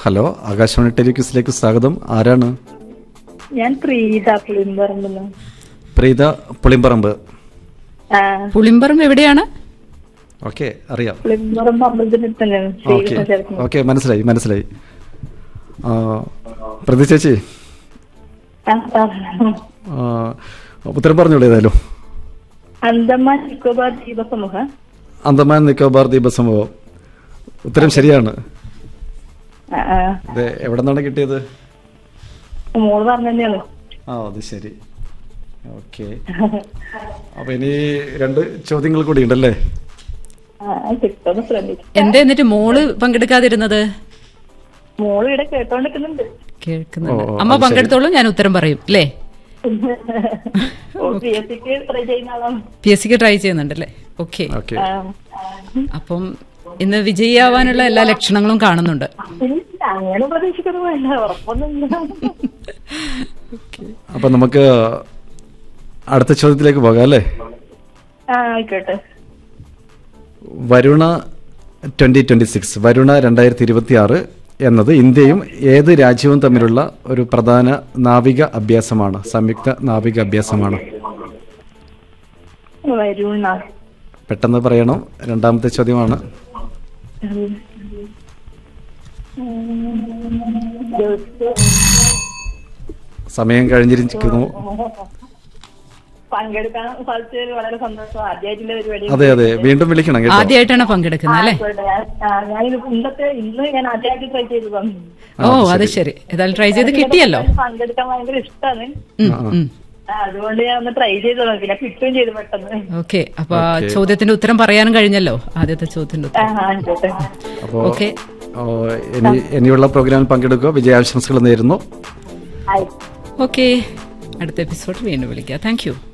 Hello Akashvani ടെലിക്യൂസിലേക്ക് സ്വാഗതം ആരാണ് ഞാൻ പ്രീത പുളിമ്പറമ്പെന്ന് പ്രീത പുളിമ്പറമ്പ് ആ പുളിമ്പറം എവിടെയാണ് ഓക്കെ അറിയാം പുളിമ്പറമ്പ് അമ്പലത്തിന്റെ അടുത്ത് തന്നെയാണ് ഓക്കെ ശ്രീകൃഷ്ണ ചേർക്കുന്നത് ഓക്കെ മനസ്സിലായി മനസ്സിലായി ആ, പ്രതി ചേച്ചി ആ, ആ. ആ, ഉത്തരം പറഞ്ഞോളൂ ഏതായാലും അന്തമാൻ നിക്കോബാർ ദ്വീപസമൂഹം അന്തമാൻ നിക്കോബാർ ദ്വീപസമൂഹം ഉത്തരം ശരിയാണ് ആ, ആ. ഇത് എവിടെ നിന്നാണ് കിട്ടിയത് മോള് പറഞ്ഞു തന്നെയാണ് ആ അത് ശരി ഓക്കെ അപ്പൊ ഇനി രണ്ട് ചോദ്യങ്ങൾ കൂടി ഉണ്ടല്ലേ ആ, കിട്ടുമെന്ന് ശ്രമിക്കും എന്താ എന്നിട്ട് മോള് പങ്കെടുക്കാതിരുന്നത് മോള് ഇവിടെ കേട്ടോണ്ടിരിക്കുന്നുണ്ട് കേൾക്കുന്നുണ്ട് ഓ, അമ്മ അത് ശരി. പങ്കെടുത്തോളൂ ഞാൻ ഉത്തരം പറയും അല്ലേ പി എസ് സിക്ക് ട്രൈ ചെയ്യുന്ന ആളാണ് പി എസ് സിക്ക് ട്രൈ ചെയ്യുന്നുണ്ടല്ലേ ഓക്കെ ഓക്കെ ആ. അപ്പം ഇന്ന് വിജയിയാവാനുള്ള എല്ലാ ലക്ഷണങ്ങളും കാണുന്നുണ്ട് ഇല്ല, അങ്ങനെ പ്രതീക്ഷിക്കുന്നു വേണ്ട ഉറപ്പൊന്നുമില്ല അപ്പൊ നമുക്ക് അടുത്ത ചോദ്യത്തിലേക്ക് പോകാം അല്ലേ ആ ആയിക്കോട്ടെ Varuna twenty twenty six Varuna രണ്ടായിരത്തി ഇരുപത്തി ആറ് എന്നത് ഇന്ത്യയും ഏത് രാജ്യവും തമ്മിലുള്ള ഒരു പ്രധാന നാവിക അഭ്യാസമാണ് സംയുക്ത നാവിക അഭ്യാസമാണ് വരുണ പെട്ടെന്ന് പറയണം രണ്ടാമത്തെ ചോദ്യമാണ് സമയം കഴിഞ്ഞിരിക്കുന്നു പങ്കെടുക്കാൻ സാധിച്ചതിൽ വളരെ സന്തോഷം ആദ്യമായിട്ടുള്ള പരിപാടി അതെ അതെ വീണ്ടും വിളിക്കണം കേട്ടോ ആദ്യമായിട്ടാണ് പങ്കെടുക്കുന്നത് അല്ലേ ഞാനിത് ഇന്നത്തെ ഇന്ന് ഞാൻ ആദ്യമായിട്ട് ട്രൈ ചെയ്തതാണ് ഓ അത് ശരി ഏതായാലും ട്രൈ ചെയ്ത് കിട്ടിയല്ലോ പങ്കെടുക്കാൻ ഭയങ്കര ഇഷ്ടമാണ് ഉം, ഉം. അതുകൊണ്ട് ഞാൻ ഒന്ന് ട്രൈ ചെയ്തതാണ് പിന്നെ കിട്ടുകയും ചെയ്തു പെട്ടെന്ന് ഓക്കെ അപ്പൊ ആ ചോദ്യത്തിന്റെ ഉത്തരം പറയാനും കഴിഞ്ഞല്ലോ ആദ്യത്തെ ചോദ്യത്തിന്റെ ആ ഉത്തരം ആയിക്കോട്ടെ അപ്പോ ഓക്കെ ഓ, ഇനി ഇനിയുള്ള പ്രോഗ്രാമിൽ പങ്കെടുക്കുക വിജയാശംസകൾ നേരുന്നു ആയി ഓക്കെ അടുത്ത എപ്പിസോഡ് വീണ്ടും വിളിക്കാം താങ്ക് യു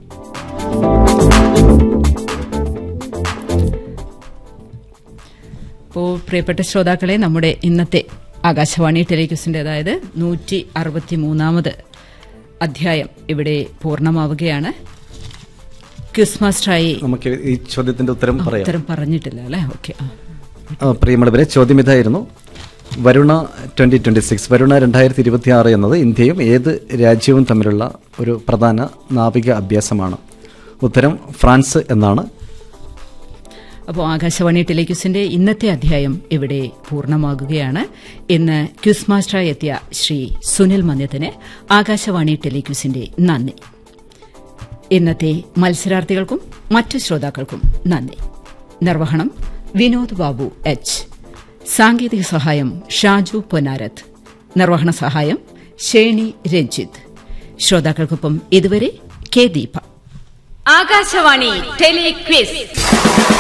അപ്പോൾ പ്രിയപ്പെട്ട ശ്രോതാക്കളെ നമ്മുടെ ഇന്നത്തെ ആകാശവാണി ടെലിക്യൂസിന്റെ അതായത് നൂറ്റി അറുപത്തി മൂന്നാമത് അധ്യായം ഇവിടെ പൂർണ്ണമാവുകയാണ് ക്യൂസ് മാസ്റ്ററായി നമുക്ക് ഈ ചോദ്യത്തിന്റെ ഉത്തരം പറയാം ഉത്തരം പറഞ്ഞിട്ടില്ല അല്ലേ ഓക്കെ ആ, പ്രിയമുള്ളവരെ ചോദ്യം ഇതായിരുന്നു Varuna twenty twenty six Varuna രണ്ടായിരത്തി ഇരുപത്തി ആറ് എന്നത് ഇന്ത്യയും ഏത് രാജ്യവും തമ്മിലുള്ള ഒരു പ്രധാന നാവിക അഭ്യാസമാണ് ഉത്തരം ഫ്രാൻസ് എന്നാണ് അപ്പോൾ ആകാശവാണി ടെലിക്യൂസിന്റെ ഇന്നത്തെ അധ്യായം ഇവിടെ പൂർണ്ണമാകുകയാണ് ഇന്ന് ക്യൂസ് മാസ്റ്ററായി എത്തിയ ശ്രീ സുനിൽ മന്യത്തിന് ആകാശവാണി ടെലിക്യൂസിന്റെ നന്ദി ഇന്നത്തെ മത്സരാർത്ഥികൾക്കും മറ്റു ശ്രോതാക്കൾക്കും നന്ദി നിർവഹണം വിനോദ് ബാബു എച്ച് സാങ്കേതിക സഹായം ഷാജു പൊന്നാരത്ത് നിർവഹണ സഹായം ഷേണി രഞ്ജിത്ത് ശ്രോതാക്കൾക്കൊപ്പം ഇതുവരെ കെ ദീപ ആകാശവാണി ടെലിക്വിസ്